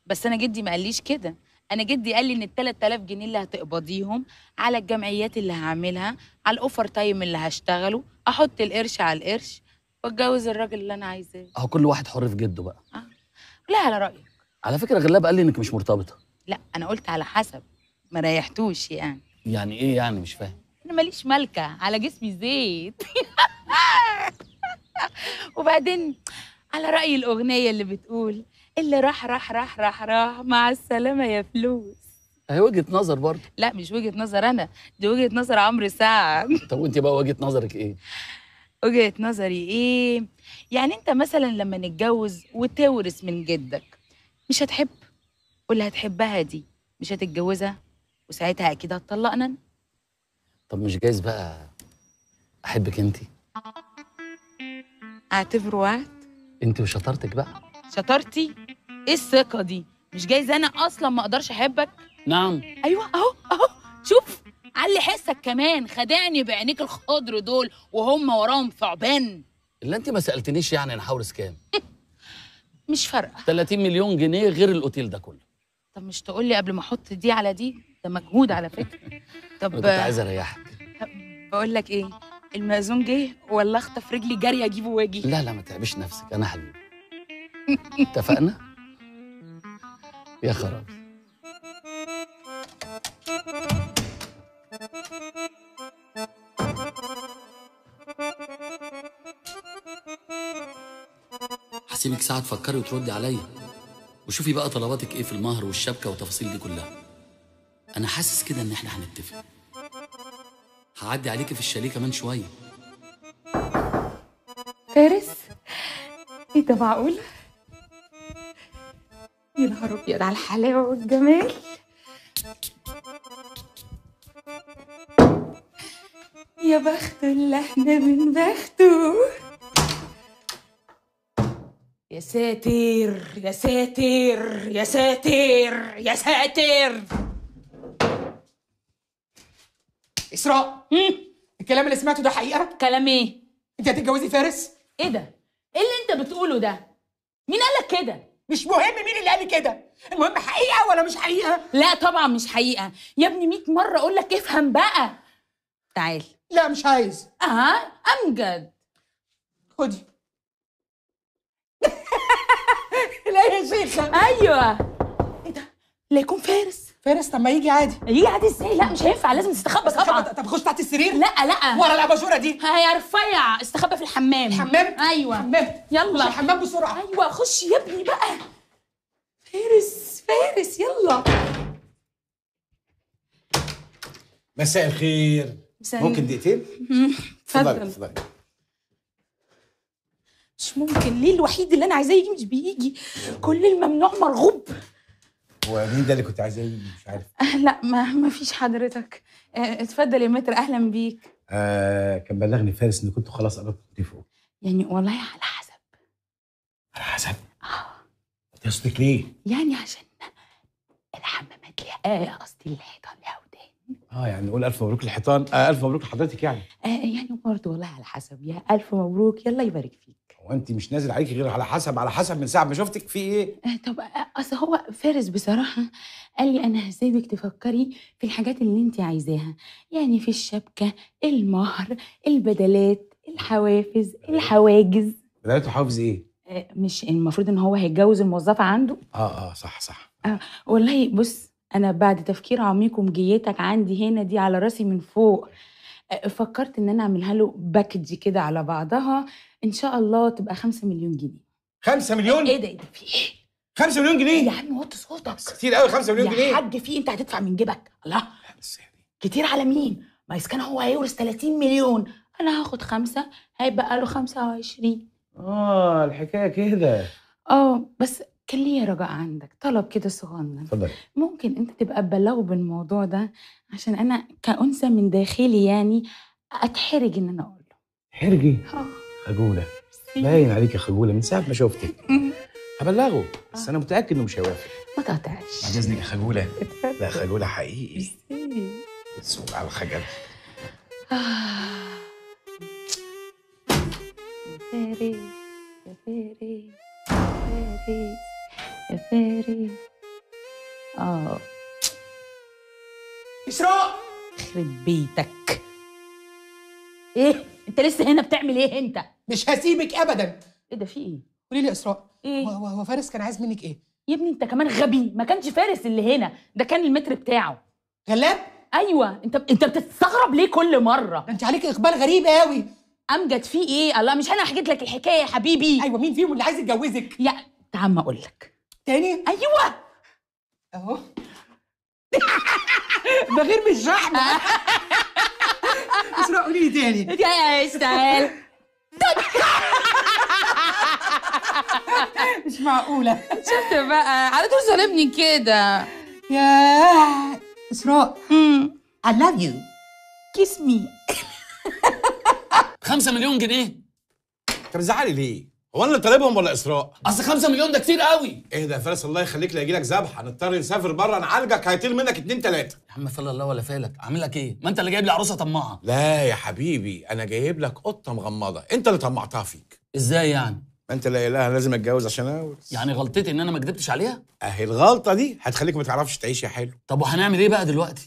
بس انا جدي ما قاليش كده انا جدي قال لي ان ال 3000 جنيه اللي هتقبضيهم على الجمعيات اللي هعملها على الاوفر تايم اللي هشتغله احط القرش على القرش واتجوز الراجل اللي انا عايزاه اهو كل واحد حر في جده بقى لا على رايك على فكره غلاب قال لي انك مش مرتبطه لا انا قلت على حسب ما ريحتوش يعني يعني ايه يعني مش فاهم انا ماليش ملكه على جسمي زيت وبعدين على راي الاغنيه اللي بتقول اللي راح راح راح راح راح مع السلامه يا فلوس هي وجهه نظر برضه لا مش وجهه نظر انا دي وجهه نظر عمرو سعد طب وانت بقى وجهه نظرك ايه وجهه نظري ايه يعني انت مثلا لما نتجوز وتورث من جدك مش هتحب واللي هتحبها دي مش هتتجوزها وساعتها اكيد هتطلقنا أنا. طب مش جايز بقى احبك انت اعتبره وعد انت وشطارتك بقى شطارتي ايه الثقه دي مش جايز انا اصلا ما اقدرش احبك نعم ايوه اهو اهو شوف علي حسك كمان خدعني بعينيك الخضر دول وهم وراهم ثعبان اللي انت ما سالتنيش يعني انا هورث كام مش فارقه 30 مليون جنيه غير الاوتيل ده كله طب مش تقول لي قبل ما احط دي على دي ده مجهود على فكره انا طب كنت عايز اريحك بقول لك ايه المأذون جه ولا اخطف رجلي جري اجيبه واجي لا لا ما تعبش نفسك انا حبيبي اتفقنا يا خرابي هسيبك ساعة تفكري وتردي عليا وشوفي بقى طلباتك ايه في المهر والشبكة والتفاصيل دي كلها أنا حاسس كده إن إحنا هنتفق هعدي عليكي في الشاليه كمان شوية فارس ايه ده معقول يا نهار ابيض على الحلاوه والجمال يا بخت اللي احنا من بخته يا ساتر يا ساتر يا ساتر يا ساتر اسراء الكلام اللي سمعته ده حقيقه كلام ايه انت هتتجوزي فارس ايه ده ايه اللي انت بتقوله ده مين قالك كده مش مهم مين اللي قال لي كده المهم حقيقه ولا مش حقيقه لا طبعا مش حقيقة يا ابني 100 مرة أقول لك افهم بقى تعال لا مش عايز اه أمجد خدي لا يا شيخه أيوه إيه ده؟ لا يكون فارس فارس طب ما يجي عادي يجي عادي ازاي؟ لا مش هينفع لازم تستخبى طبعا طب خش تحت السرير لا لا ورا الاباجوره دي يا رفيع استخبى في الحمام الحمام ايوه حمام خش يلا الحمام بسرعه ايوه خش يا ابني بقى فارس فارس يلا مساء الخير مساء ممكن دقيقتين اتفضل اتفضلي مش ممكن ليه الوحيد اللي انا عايزاه يجي مش بيجي كل الممنوع مرغوب هو مين ده اللي كنت عايزاه يجي؟ مش عارف لا ما ما فيش حضرتك آه، اتفضل يا متر اهلا بيك آه كان بلغني فارس ان كنتوا خلاص قربتوا تتفقوا يعني والله على حسب على حسب انت قصدك ليه؟ يعني عشان الحمامات ليها آه قصدي الحيطان ليها ودان اه يعني نقول الف مبروك الحيطان آه الف مبروك لحضرتك يعني آه يعني برضه والله على حسب يا الف مبروك يلا يبارك فيك هو انت مش نازل عليكي غير على حسب على حسب من ساعه ما شفتك في ايه؟ آه طب آه، اصل هو فارس بصراحه قال لي انا هسيبك تفكري في الحاجات اللي انت عايزاها يعني في الشبكه المهر البدلات الحوافز الحواجز بدايته حافظ ايه؟ آه، مش المفروض ان هو هيتجوز الموظفه عنده اه اه صح صح والله بص انا بعد تفكير عميق ومجيتك عندي هنا دي على راسي من فوق أه، فكرت ان انا اعملها له باكج كده على بعضها ان شاء الله تبقى خمسة مليون جنيه 5 مليون؟ ايه ده ايه ده في ايه 5 مليون جنيه؟ يا عم وطي صوتك كتير قوي 5 مليون يا جنيه حاج في انت هتدفع من جيبك الله بس يعني كتير على مين ما إذا كان هو هيورث 30 مليون انا هاخد خمسة هيبقى له 25 اه الحكايه كده اه بس كان ليا رجاء عندك طلب كده صغنن اتفضل ممكن انت تبقى تبلغه بالموضوع ده عشان انا كأنثى من داخلي يعني اتحرج ان انا اقول له حرجي اه خجوله باين عليكي خجوله من ساعه ما شفتك هبلغه بس انا متاكد انه مش هيوافق ما تقطعش بعد اذنك يا خجوله لا خجوله حقيقي ميرسي. سوق على الخجل آه. يا فارس يا فارس يا فارس يا فارس اه اسراء يخرب بيتك ايه انت لسه هنا بتعمل ايه انت مش هسيبك ابدا ايه ده في ايه قولي لي يا اسراء ايه هو هو هو فارس كان عايز منك ايه يا ابني انت كمان غبي ما كانش فارس اللي هنا ده كان المتر بتاعه غلاب ايوه انت انت بتستغرب ليه كل مره ده انت عليك اقبال غريب قوي امجد في ايه الله مش انا حكيت لك الحكايه يا حبيبي ايوه مين فيهم اللي عايز يتجوزك يا تعال ما اقول لك تاني ايوه اهو ده غير مش رحمه اسراء قولي لي تاني يا استاهل مش معقوله شفت بقى على طول ظالمني كده يا اسراء I love you كيس مي خمسة مليون جنيه انت بتزعلي ليه؟ هو انا اللي طالبهم ولا اسراء؟ اصل خمسة مليون ده كتير قوي ايه ده يا فارس الله يخليك لا يجي لك ذبح هنضطر نسافر بره نعالجك هيطير منك اتنين تلاته يا عم فلا الله ولا فالك عامل لك ايه ما انت اللي جايب لي عروسه طماعه لا يا حبيبي انا جايب لك قطه مغمضه انت اللي طمعتها فيك ازاي يعني ما انت لا اله لازم اتجوز عشان اورث يعني غلطتي ان انا ما كدبتش عليها اهي الغلطه دي هتخليك ما تعرفش تعيش يا حلو طب وهنعمل ايه بقى دلوقتي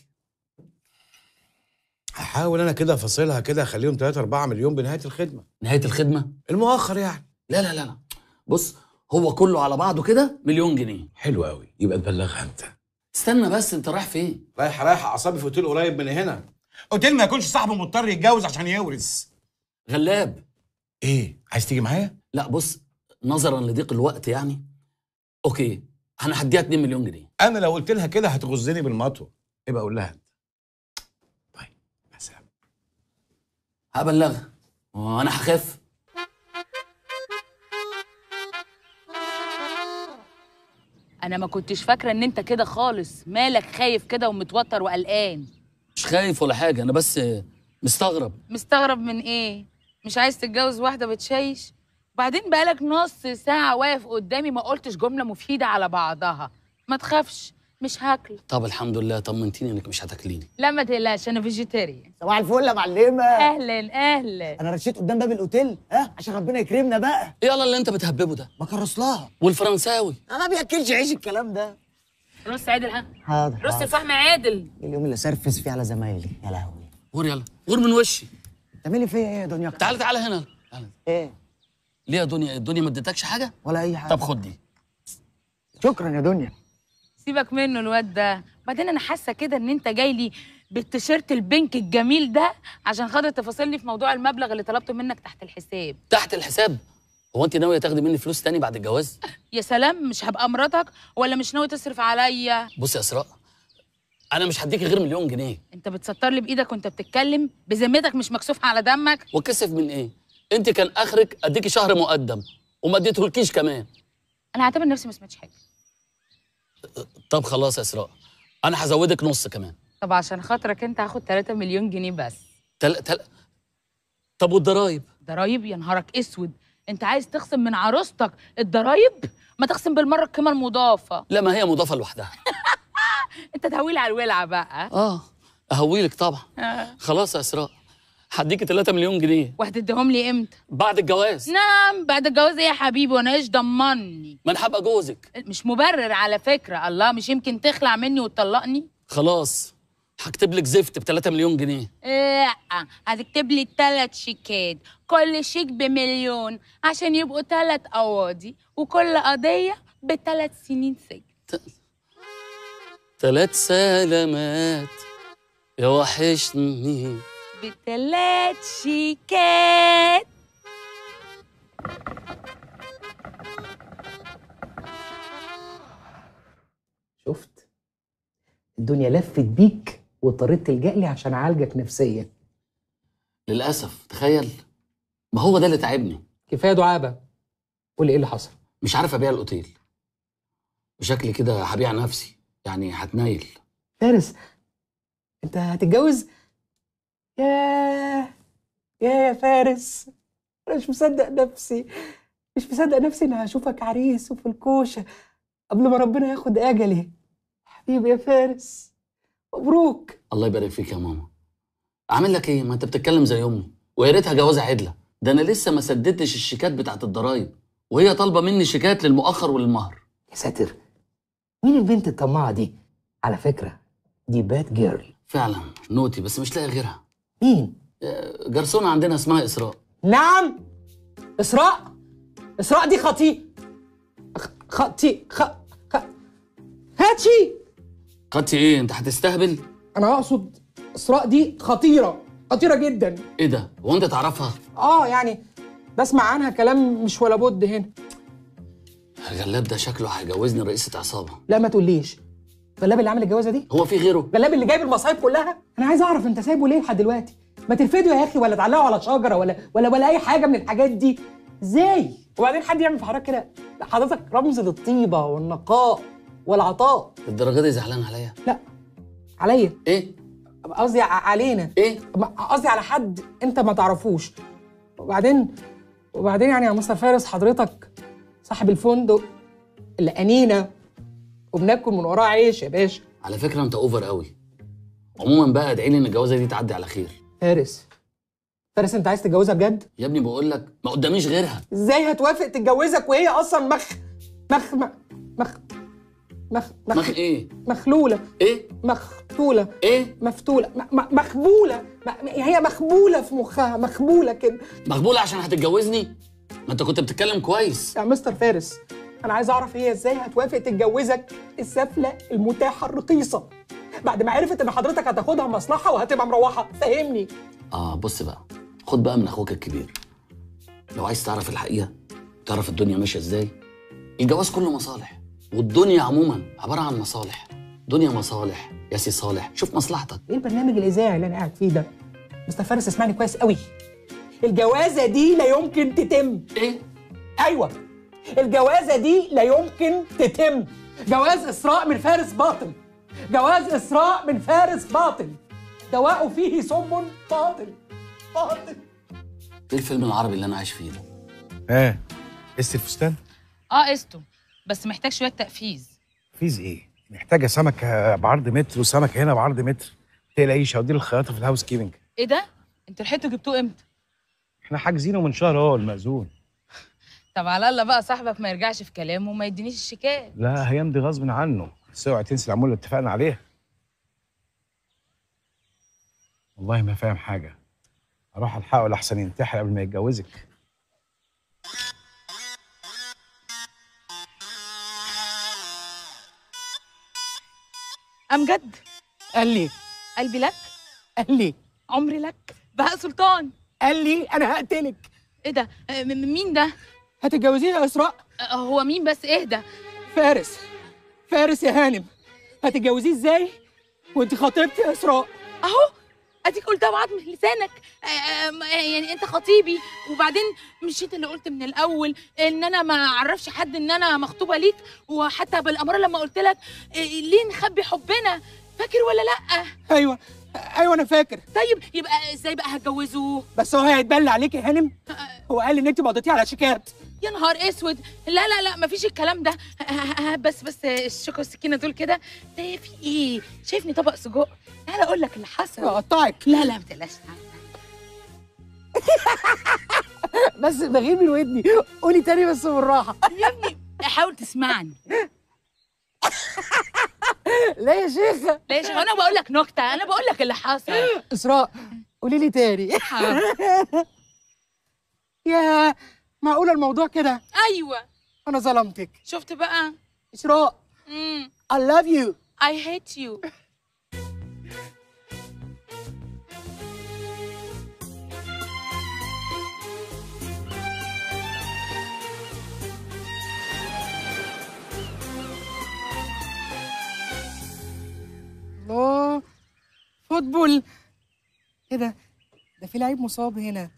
هحاول انا كده افاصلها كده اخليهم 3 4 مليون بنهايه الخدمه نهايه الخدمه المؤخر يعني لا لا لا لا بص هو كله على بعضه كده مليون جنيه حلو قوي يبقى تبلغها انت استنى بس انت رايح فين رايح رايح اعصابي في اوتيل قريب من هنا اوتيل ما يكونش صاحبه مضطر يتجوز عشان يورث غلاب ايه عايز تيجي معايا لا بص نظرا لضيق الوقت يعني اوكي انا هديها 2 مليون جنيه انا لو قلت لها كده هتغزني بالمطوه يبقى اقول لها انت طيب يا سلام هبلغها وانا هخاف انا ما كنتش فاكره ان انت كده خالص مالك خايف كده ومتوتر وقلقان مش خايف ولا حاجه انا بس مستغرب مستغرب من ايه مش عايز تتجوز واحده بتشيش وبعدين بقالك نص ساعه واقف قدامي ما قلتش جمله مفيده على بعضها ما تخافش مش هاكل طب الحمد لله طمنتيني انك مش هتاكليني لا ما تقلقش انا فيجيتيريان صباح الفل يا معلمه اهلا اهلا انا رشيت قدام باب الاوتيل ها عشان ربنا يكرمنا بقى ايه يلا اللي انت بتهببه ده بكرس لها والفرنساوي انا ما بياكلش عيش الكلام ده رص عادل ها حاضر رص حاضر. الفحم عادل اليوم اللي سرفس فيه على زمايلي يا لهوي غور يلا غور من وشي تعملي فيا ايه يا دنيا تعالى تعالى هنا تعالى. ايه ليه يا دنيا الدنيا ما اديتكش حاجه ولا اي حاجه طب خد دي شكرا يا دنيا سيبك منه الواد ده بعدين انا حاسه كده ان انت جاي لي بالتيشيرت البينك الجميل ده عشان خاطر تفاصلني في موضوع المبلغ اللي طلبته منك تحت الحساب تحت الحساب هو انت ناويه تاخدي مني فلوس تاني بعد الجواز يا سلام مش هبقى مراتك ولا مش ناوي تصرف عليا بص يا اسراء انا مش هديكي غير مليون جنيه انت بتسطر لي بايدك وانت بتتكلم بذمتك مش مكسوف على دمك وكسف من ايه انت كان اخرك اديكي شهر مقدم وما اديتهولكيش كمان انا هعتبر نفسي ما سمعتش حاجه طب خلاص يا اسراء انا هزودك نص كمان طب عشان خاطرك انت هاخد 3 مليون جنيه بس تل... تل... طب والضرايب ضرايب يا نهارك اسود انت عايز تخصم من عروستك الضرايب ما تخصم بالمره القيمه المضافه لا ما هي مضافه لوحدها انت تهويل على الولعه بقى اه اهويلك طبعا آه. خلاص يا اسراء هديكي 3 مليون جنيه وهتديهم لي امتى بعد الجواز نعم بعد الجواز ايه يا حبيبي وانا ايش ضمني ما انا هبقى جوزك مش مبرر على فكره الله مش يمكن تخلع مني وتطلقني خلاص هكتب لك زفت ب 3 مليون جنيه لا هتكتب لي ثلاث شيكات كل شيك بمليون عشان يبقوا ثلاث قواضي وكل قضيه بثلاث سنين سجن ثلاث سلامات يا وحشني بثلاث شيكات شفت الدنيا لفت بيك واضطريت تلجأ لي عشان اعالجك نفسيا للاسف تخيل ما هو ده اللي تعبني كفايه دعابه قول لي ايه اللي حصل مش عارف ابيع الاوتيل بشكل كده هبيع نفسي يعني هتنايل فارس انت هتتجوز ياه يا يا فارس انا مش مصدق نفسي مش مصدق نفسي اني هشوفك عريس وفي الكوشه قبل ما ربنا ياخد اجلي حبيبي يا فارس مبروك الله يبارك فيك يا ماما اعمل لك ايه ما انت بتتكلم زي امي ويا ريتها جوازه عدله ده انا لسه ما سددتش الشيكات بتاعت الضرايب وهي طالبه مني شيكات للمؤخر وللمهر يا ساتر مين البنت الطماعه دي على فكره دي باد جيرل فعلا نوتي بس مش لاقي غيرها مين آه، جرسونة عندنا اسمها إسراء نعم اسراء اسراء دي خطي خ- خطي خ... خ... هاتشي قطي إيه أنت هتستهبل؟ انا اقصد اسراء دي خطيره خطيره جدا إيه ده؟ هو أنت تعرفها؟ اه يعني بسمع عنها كلام مش ولا بد هنا الغلاب ده شكله هيجوزني رئيسة عصابة لا ما تقوليش غلاب اللي عامل الجوازه دي هو في غيره؟ غلاب اللي جايب المصايب كلها انا عايز اعرف انت سايبه ليه لحد دلوقتي ما ترفده يا اخي ولا تعلقه على شجره ولا ولا ولا اي حاجه من الحاجات دي ازاي وبعدين حد يعمل في حضرتك كده حضرتك رمز للطيبه والنقاء والعطاء الدرجة دي زعلان عليا؟ لا عليا إيه؟ قصدي ع- علينا إيه؟ ما- قصدي على حد انت ما تعرفوش وبعدين وبعدين يعني يا مستر فارس حضرتك صاحب الفندق اللي انينا وبناكل من وراه عيش يا باشا على فكرة أنت أوفر قوي عموما بقى ادعي لي إن الجوازة دي تعدي على خير فارس فارس انت عايز تتجوزها بجد يا ابني بقول لك ما قداميش غيرها ازاي هتوافق تتجوزك وهي اصلا مخ مخ مخ مخ مخ, مخ إيه؟ مخلوله إيه؟ مختوله إيه؟ مفتوله م- م- مخبوله م- هي مخبوله في مخها مخبوله كده مقبولة عشان هتتجوزني؟ ما أنت كنت بتتكلم كويس يا مستر فارس انا عايز اعرف هي ازاي هتوافق تتجوزك السفله المتاحه الرخيصه بعد ما عرفت ان حضرتك هتاخدها مصلحه وهتبقى مروحه فهمني آه بص بقى خد بقى من أخوك الكبير لو عايز تعرف الحقيقة تعرف الدنيا ماشية إزاي الجواز كله مصالح والدنيا عموما عبارة عن مصالح دنيا مصالح يا سي صالح شوف مصلحتك ايه البرنامج الاذاعي اللي انا قاعد فيه ده مستر فارس اسمعني كويس قوي الجوازه دي لا يمكن تتم إيه؟ ايوه الجوازه دي لا يمكن تتم جواز اسراء من فارس باطل جواز اسراء من فارس باطل دواء فيه سم باطل باطل إيه الفيلم العربي اللي أنا عايش فيه ده ها قست الفستان اه قسطه بس محتاج شويه تقفيز فيز ايه محتاجه سمكه بعرض متر وسمكه هنا بعرض متر تلاقيش هودي الخياطه في الهاوس كيبنج ايه ده انتوا لحقتوا جبتوه امتى احنا حاجزينه من شهر اهو المأذون طب على الله بقى صاحبك ما يرجعش في كلامه وما يدينيش الشيكات لا هيمضي غصب عنه بس اوعي تنسي العموله اللي اتفقنا عليها والله ما فاهم حاجه اروح الحقه لحسن ينتحر قبل ما يتجوزك امجد قال لي قلبي لك قال لي عمري لك بهاء سلطان قال لي انا هقتلك ايه ده آه، م- م- مين ده هتتجوزيها يا اسراء آه، هو مين بس اهدى فارس فارس يا هانم هتتجوزيه ازاي وانت خطيبتي يا اسراء اهو اديك قلتها بعضم لسانك آه، آه، م- آه، يعني انت خطيبي وبعدين مش انت اللي قلت من الاول ان انا ما اعرفش حد ان انا مخطوبه ليك وحتى بالاماره لما قلت لك آه، ليه نخبي حبنا فاكر ولا لا ايوه ايوه انا فاكر طيب يبقى ازاي بقى هتجوزه بس هو هيتبلى عليك يا هانم هو قال ان انت مضيتيه على شيكات يا نهار اسود لا لا لا مفيش الكلام ده ه- ه- ه- بس بس الشوكه والسكينه دول كده ده في ايه شايفني طبق سجق تعالى اقول لك اللي حصل هقطعك لا لا ما تقلقش بس بغير من ودني قولي تاني بس بالراحه يا ابني حاول تسمعني لا يا شيخه لا يا شيخ انا بقول لك نكته انا بقول لك اللي حصل اسراء قولي لي تاني حاضر. يا معقوله الموضوع كده ايوه انا ظلمتك شفت بقى اسراء امم I love you I hate you الله فوتبول ايه ده ده في لعيب مصاب هنا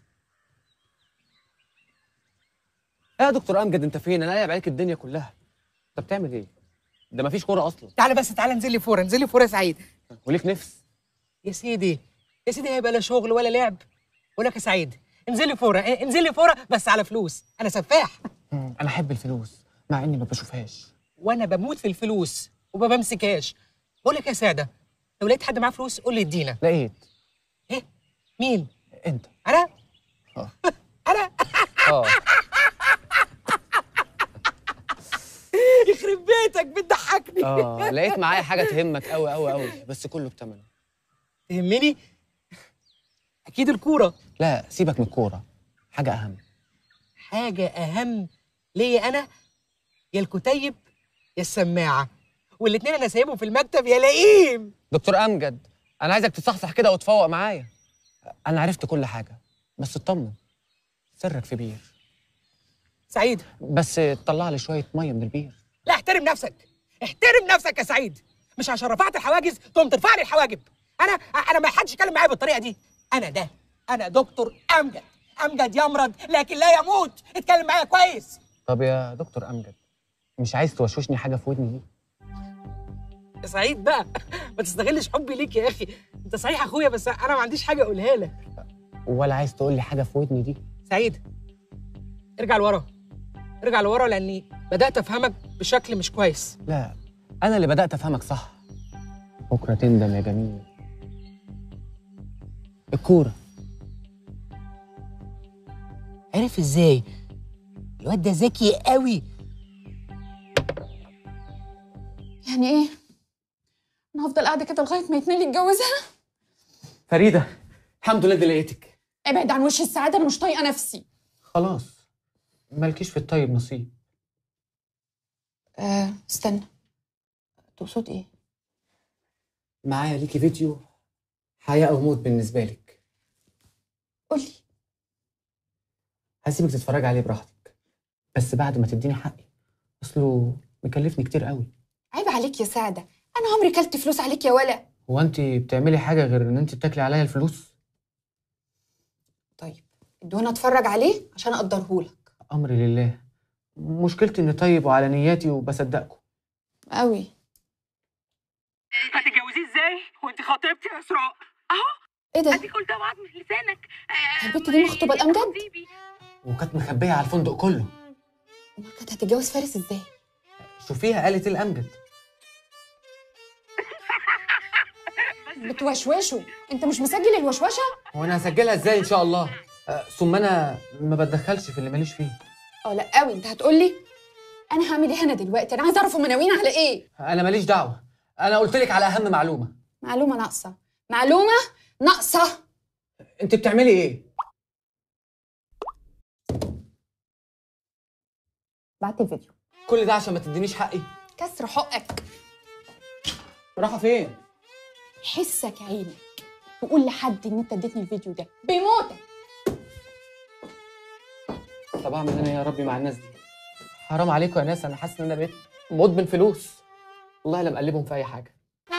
ايه يا دكتور امجد انت فين انا قايل عليك الدنيا كلها انت بتعمل ايه ده مفيش كوره اصلا تعالى بس تعالى انزل لي فوره انزل لي فوره يا سعيد وليك نفس يا سيدي يا سيدي هيبقى لا شغل ولا لعب بقول لك يا سعيد انزل لي فوره إيه، انزل لي فوره بس على فلوس انا سفاح انا احب الفلوس مع اني ما بشوفهاش وانا بموت في الفلوس وما بمسكهاش بقول لك يا ساده لو لقيت حد معاه فلوس قول لي ادينا لقيت ايه مين انت انا اه انا اه يخرب يخرب بيتك بتضحكني اه لقيت معايا حاجه تهمك قوي قوي قوي بس كله بتمنه تهمني اكيد الكوره لا سيبك من الكوره حاجه اهم حاجه اهم ليا انا يا الكتيب يا السماعه والاتنين انا سايبهم في المكتب يا لئيم دكتور امجد انا عايزك تصحصح كده وتفوق معايا انا عرفت كل حاجه بس اطمن سرك في بير سعيد بس طلع لي شويه ميه من البير لا احترم نفسك احترم نفسك يا سعيد مش عشان رفعت الحواجز تقوم ترفع لي الحواجب انا انا ما حدش يتكلم معايا بالطريقه دي انا ده انا دكتور امجد امجد يمرض لكن لا يموت اتكلم معايا كويس طب يا دكتور امجد مش عايز توشوشني حاجه في ودني دي يا سعيد بقى ما تستغلش حبي ليك يا اخي انت صحيح اخويا بس انا ما عنديش حاجه اقولها لك ولا عايز تقول لي حاجه في ودني دي سعيد ارجع لورا ارجع لورا لاني بدات افهمك بشكل مش كويس لا انا اللي بدات افهمك صح بكره تندم يا جميل الكوره عرف ازاي الواد ده ذكي قوي يعني ايه؟ انا هفضل قاعده كده لغايه ما يتنقل يتجوزها؟ فريده الحمد لله دي لقيتك ابعد عن وش السعاده انا مش طايقه نفسي. خلاص مالكيش في الطيب نصيب آه استنى تقصد ايه؟ معايا ليكي فيديو حياه او موت بالنسبه لك قولي هسيبك تتفرج عليه براحتك بس بعد ما تديني حقي اصله مكلفني كتير قوي عيب عليك يا سعده انا عمري كلت فلوس عليك يا ولا هو انت بتعملي حاجه غير ان انت بتاكلي عليا الفلوس طيب ادونا اتفرج عليه عشان اقدرهولك امري لله مشكلتي اني طيب وعلى نياتي وبصدقكم قوي هتتجوزيه ازاي وانت خطيبتي يا اسراء ايه ده؟ اديك قلتها بعض من لسانك البت دي مخطوبه لامجد؟ وكانت مخبيه على الفندق كله امال كانت هتتجوز فارس ازاي؟ شوفيها قالت ايه الامجد بتوشوشه انت مش مسجل الوشوشه؟ هو انا هسجلها ازاي ان شاء الله أه، ثم انا ما بتدخلش في اللي ماليش فيه اه لا قوي انت هتقولي انا هعمل ايه هنا دلوقتي؟ انا عايزه اعرف هم ناويين على ايه؟ انا ماليش دعوه انا قلت لك على اهم معلومه معلومه ناقصه معلومه ناقصه انت بتعملي ايه بعت الفيديو كل ده عشان ما تدينيش حقي كسر حقك رايحه فين حسك عينك تقول لحد ان انت اديتني الفيديو ده بيموتك طب اعمل انا يا ربي مع الناس دي حرام عليكم يا ناس انا حاسس ان انا بقيت مدمن فلوس والله لا مقلبهم في اي حاجه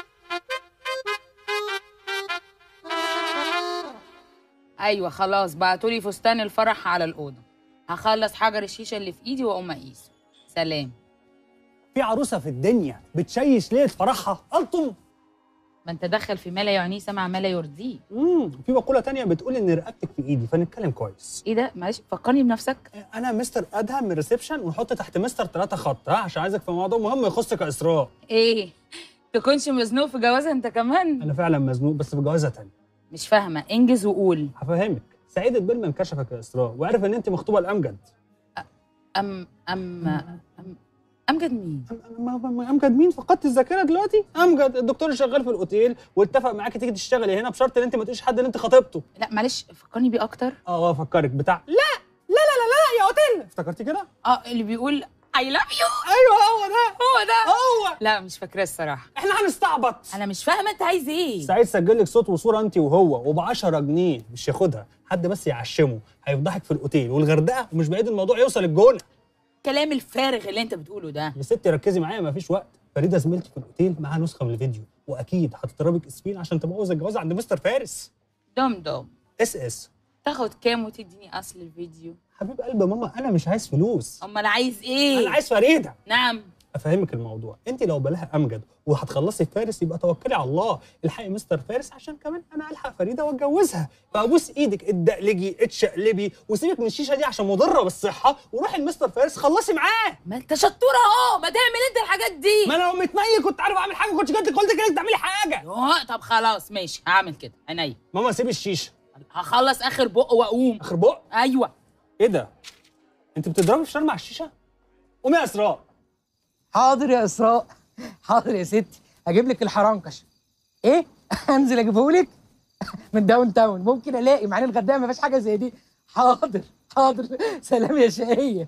ايوه خلاص بعتولي فستان الفرح على الاوضه هخلص حجر الشيشه اللي في ايدي واقوم اقيسه سلام في عروسه في الدنيا بتشيش ليله فرحها الطم ما انت دخل في ما لا يعنيه سمع ما لا يرضيه امم في مقوله تانية بتقول ان رقبتك في ايدي فنتكلم كويس ايه ده معلش فكرني بنفسك انا مستر ادهم من الريسبشن ونحط تحت مستر ثلاثة خط ها عشان عايزك في موضوع مهم يخصك يا اسراء ايه تكونش مزنوق في جوازها انت كمان انا فعلا مزنوق بس في جوازه تانية مش فاهمه انجز وقول هفهمك سعيد البلمن كشفك يا اسراء وعرف ان انت مخطوبه لامجد ام ام أم امجد مين أم- أم- أم- امجد مين فقدت الذاكره دلوقتي امجد الدكتور اللي شغال في الاوتيل واتفق معاكي تيجي تشتغلي هنا بشرط ان انت ما تقوليش حد ان انت خطيبته لا معلش فكرني بيه اكتر اه افكرك بتاع لا لا لا لا لا يا اوتيل افتكرتي كده اه اللي بيقول اي لاف يو ايوه هو ده هو ده هو لا مش فاكراه الصراحه احنا هنستعبط انا مش فاهمه انت عايز ايه سعيد سجل لك صوت وصوره انت وهو وب 10 جنيه مش ياخدها حد بس يعشمه هيفضحك في الاوتيل والغردقه ومش بعيد الموضوع يوصل الجونه الكلام الفارغ اللي انت بتقوله ده يا ستي ركزي معايا مفيش وقت فريده زميلتي في الاوتيل معاها نسخه من الفيديو واكيد هتضربك اسفين عشان تبوظ الجواز عند مستر فارس دم دم اس اس تاخد كام وتديني اصل الفيديو حبيب قلب ماما انا مش عايز فلوس امال عايز ايه انا عايز فريده نعم افهمك الموضوع انت لو بلاها امجد وهتخلصي فارس يبقى توكلي على الله الحقي مستر فارس عشان كمان انا الحق فريده واتجوزها فابوس ايدك اتدقلجي اتشقلبي وسيبك من الشيشه دي عشان مضره بالصحه وروحي لمستر فارس خلصي معاه ما انت شطوره اهو ما تعمل انت الحاجات دي ما انا لو متنيل كنت عارف اعمل حاجه كنتش جيت قلت كده تعملي حاجه اه طب خلاص ماشي هعمل كده عينيا ماما سيبي الشيشه هخلص اخر بق واقوم اخر بق ايوه ايه ده انت بتضربي في شرم على الشيشه قومي يا اسراء حاضر يا اسراء حاضر يا ستي هجيب لك الحرنكش ايه انزل اجيبه لك من داون تاون ممكن الاقي مع ان الغردقه ما فيهاش حاجه زي دي حاضر حاضر سلام يا شقيه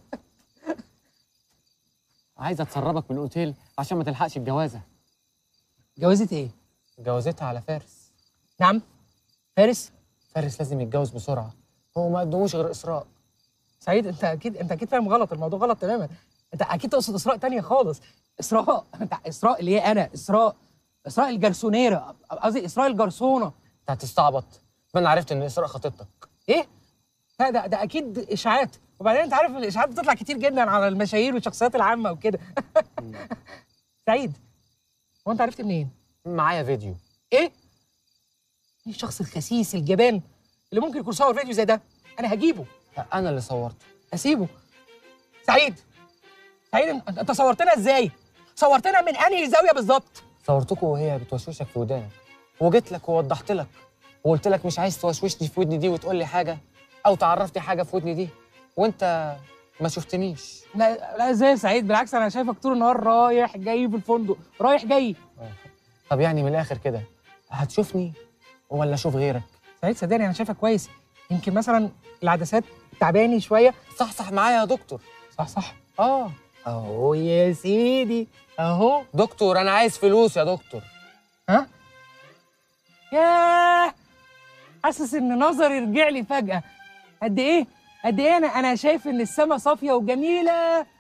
عايزه تسربك من الاوتيل عشان ما تلحقش الجوازه جوازة ايه جوازتها على فارس نعم فارس فارس لازم يتجوز بسرعه هو ما قدموش غير اسراء سعيد انت اكيد انت اكيد فاهم غلط الموضوع غلط تماما انت اكيد تقصد اسراء تانية خالص اسراء انت اسراء اللي هي انا اسراء اسراء الجرسونيره قصدي اسراء الجرسونه انت هتستعبط ما انا عرفت ان اسراء خطيبتك ايه لا ده ده اكيد اشاعات وبعدين انت عارف الاشاعات بتطلع كتير جدا على المشاهير والشخصيات العامه وكده سعيد هو انت عرفت منين معايا فيديو ايه مين الشخص الخسيس الجبان اللي ممكن يكون صور فيديو زي ده انا هجيبه انا اللي صورته اسيبه سعيد سعيد انت انت صورتنا ازاي صورتنا من انهي زاويه بالظبط صورتكم وهي بتوشوشك في ودانك وجيت لك ووضحت لك وقلت لك مش عايز توشوشني في ودني دي وتقول لي حاجه او تعرفتني حاجه في ودني دي وانت ما شفتنيش لا لا ازاي يا سعيد بالعكس انا شايفك طول النهار رايح جاي في الفندق رايح جاي طب يعني من الاخر كده هتشوفني ولا اشوف غيرك سعيد صدقني انا شايفك كويس يمكن مثلا العدسات تعباني شويه صح صح معايا يا دكتور صح صح اه اهو يا سيدي اهو دكتور انا عايز فلوس يا دكتور ها ياه حاسس ان نظري رجع لي فجاه قد ايه قد ايه انا انا شايف ان السما صافيه وجميله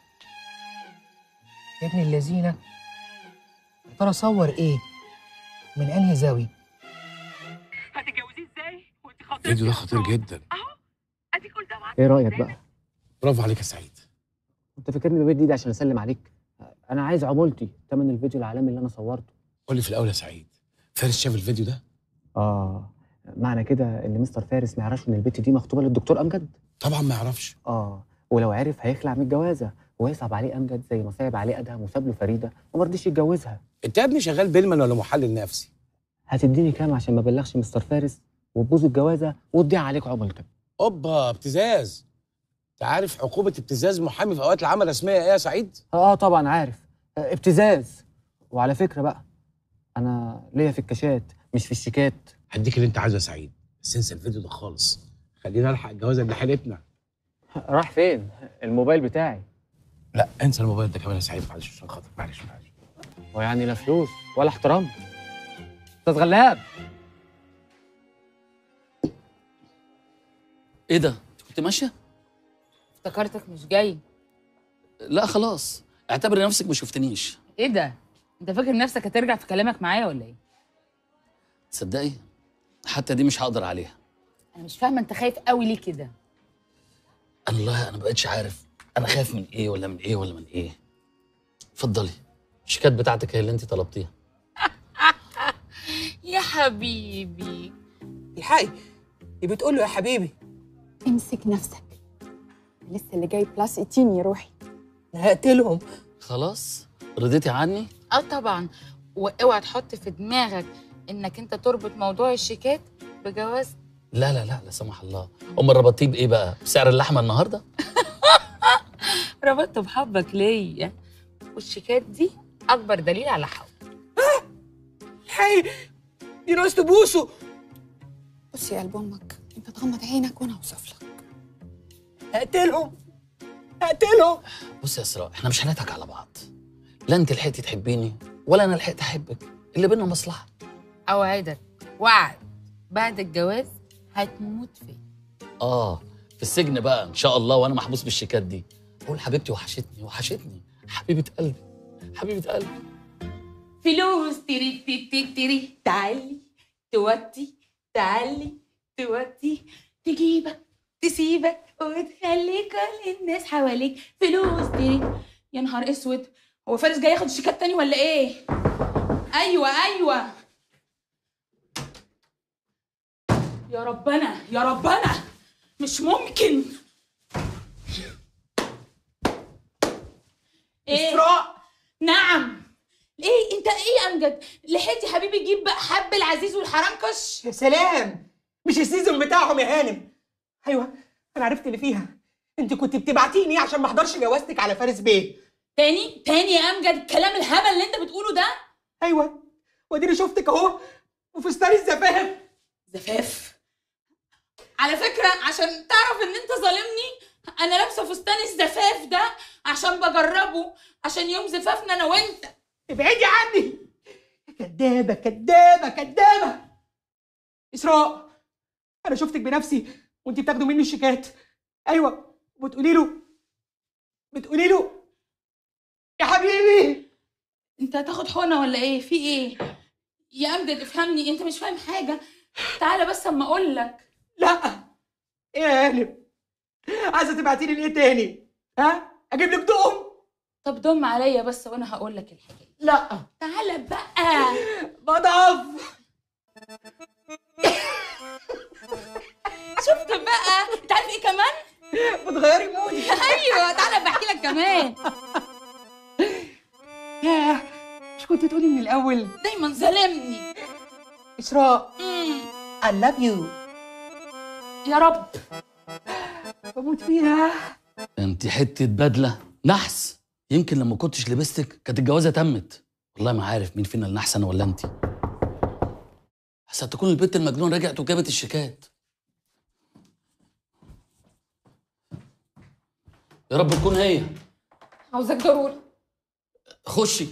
يا ابن اللذينه يا ترى صور ايه من انهي زاويه هتتجوزيه ازاي وانت خاطرك الفيديو ده خطير جدا اهو اديك قلت معاك ايه رايك بقى برافو عليك يا سعيد انت فاكرني ببيت ايدي عشان اسلم عليك انا عايز عمولتي تمن الفيديو العالمي اللي انا صورته قول لي في الاول يا سعيد فارس شاف الفيديو ده اه معنى كده ان مستر فارس ما يعرفش ان البت دي مخطوبه للدكتور امجد طبعا ما يعرفش اه ولو عرف هيخلع من الجوازه ويصعب عليه امجد زي ما صعب عليه ادهم وساب له فريده وما رضيش يتجوزها انت يا ابني شغال بيلمان ولا محلل نفسي هتديني كام عشان ما بلغش مستر فارس وتبوظ الجوازه وتضيع عليك عمولتك اوبا ابتزاز انت عارف عقوبه ابتزاز محامي في اوقات العمل اسمها ايه يا سعيد اه طبعا عارف آه، ابتزاز وعلى فكره بقى انا ليا في الكاشات مش في الشيكات هديك اللي انت عايزه يا سعيد بس انسى الفيديو ده خالص خلينا نلحق الجوازه اللي حلتنا راح فين الموبايل بتاعي لا انسى الموبايل ده كمان يا سعيد معلش عشان خاطر معلش معلش ويعني لا فلوس ولا احترام استاذ غلاب ايه ده انت كنت ماشيه افتكرتك مش جاي لا خلاص اعتبر نفسك ما شفتنيش ايه ده انت فاكر نفسك هترجع في كلامك معايا ولا ايه تصدقي حتى دي مش هقدر عليها انا مش فاهمه انت خايف قوي ليه كده الله انا بقتش عارف انا خايف من ايه ولا من ايه ولا من ايه اتفضلي الشيكات بتاعتك هي اللي انت طلبتيها يا حبيبي الحقي يبقى بتقول له يا حبيبي امسك نفسك لسه اللي جاي بلس 18 يا روحي انا هقتلهم خلاص رضيتي عني اه طبعا واوعى تحط في دماغك انك انت تربط موضوع الشيكات بجواز لا لا لا لا سمح الله امال ربطتيه بايه بقى بسعر اللحمه النهارده ربطته بحبك ليا والشيكات دي اكبر دليل على حب الحقي دي ناقص تبوسه بصي يا قلب امك انت تغمض عينك وانا اوصف لك هقتلهم هقتلهم بصي يا اسراء احنا مش هنضحك على بعض لا انت لحقتي تحبيني ولا انا لحقت احبك اللي بينا مصلحه اوعدك وعد بعد الجواز هتموت فيه اه في السجن بقى ان شاء الله وانا محبوس بالشيكات دي قول حبيبتي وحشتني وحشتني حبيبه قلبي حبيبه قلبي فلوس تري تي تي تري تعالي توطي تعالي توطي تجيبك تسيبك وتخلي كل الناس حواليك فلوس تري يا نهار اسود هو فارس جاي ياخد شيكات تاني ولا ايه ايوه ايوه يا ربنا يا ربنا مش ممكن ايه اسراء نعم ايه انت ايه يا امجد لحقت يا حبيبي تجيب بقى حب العزيز والحرنكش يا سلام مش السيزون بتاعهم يا هانم ايوه انا عرفت اللي فيها انت كنت بتبعتيني عشان ما احضرش جوازتك على فارس بيه تاني تاني يا امجد الكلام الهبل اللي انت بتقوله ده ايوه واديني شفتك اهو وفستان الزفاف زفاف على فكرة عشان تعرف ان انت ظالمني انا لابسة فستان الزفاف ده عشان بجربه عشان يوم زفافنا انا وانت ابعدي عني كدابه كدابه كدابه اسراء انا شفتك بنفسي وانت بتاخدوا مني الشيكات ايوه بتقولي له بتقولي له يا حبيبي انت هتاخد حقنة ولا ايه في ايه يا امجد افهمني انت مش فاهم حاجة تعالى بس اما اقول لك لا ايه يا هانم عايزه تبعتي لي ايه تاني ها اجيب لك دقم طب ضم عليا بس وانا هقول لك الحكاية لا تعالى بقى بضعف شفت بقى انت عارف ايه كمان بتغيري مودي ايوه تعالى بحكي لك كمان ياه مش كنت تقولي من الاول دايما ظالمني اسراء مم. I love you يا رب بموت فيها انت حته بدله نحس يمكن لما كنتش لبستك كانت الجوازه تمت والله ما عارف مين فينا اللي احسن ولا انت حسن تكون البنت المجنون رجعت وجابت الشيكات يا رب تكون هي عاوزك ضروري خشي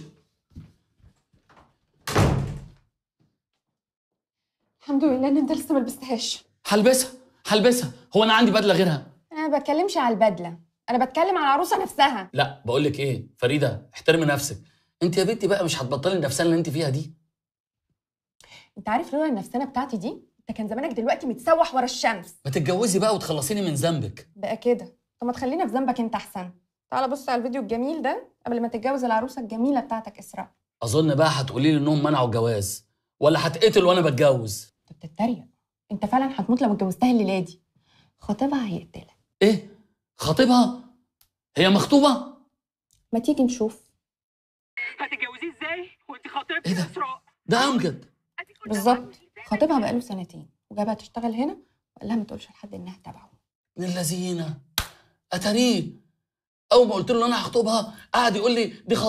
الحمد لله ان انت لسه ما لبستهاش هلبسها هلبسها هو انا عندي بدله غيرها انا ما بتكلمش على البدله انا بتكلم على العروسه نفسها لا بقول لك ايه فريده احترمي نفسك انت يا بنتي بقى مش هتبطلي النفسانه اللي انت فيها دي انت عارف لولا النفسانه بتاعتي دي انت كان زمانك دلوقتي متسوح ورا الشمس ما تتجوزي بقى وتخلصيني من ذنبك بقى كده طب ما تخلينا في ذنبك انت احسن تعال بص على الفيديو الجميل ده قبل ما تتجوز العروسه الجميله بتاعتك اسراء اظن بقى هتقولي لي انهم منعوا الجواز ولا هتقتل وانا بتجوز انت بتتريق انت فعلا هتموت لو اتجوزتها الليله دي خطيبها هيقتلك ايه خطيبها هي مخطوبه ما تيجي نشوف هتتجوزيه ازاي وانت خاطبتي إيه ده؟ اسراء ده امجد بالظبط خطيبها بقاله سنتين وجابها تشتغل هنا وقال لها ما تقولش لحد انها تبعه من اللذينه اتاريه اول ما قلت له ان انا هخطبها قعد يقول لي دي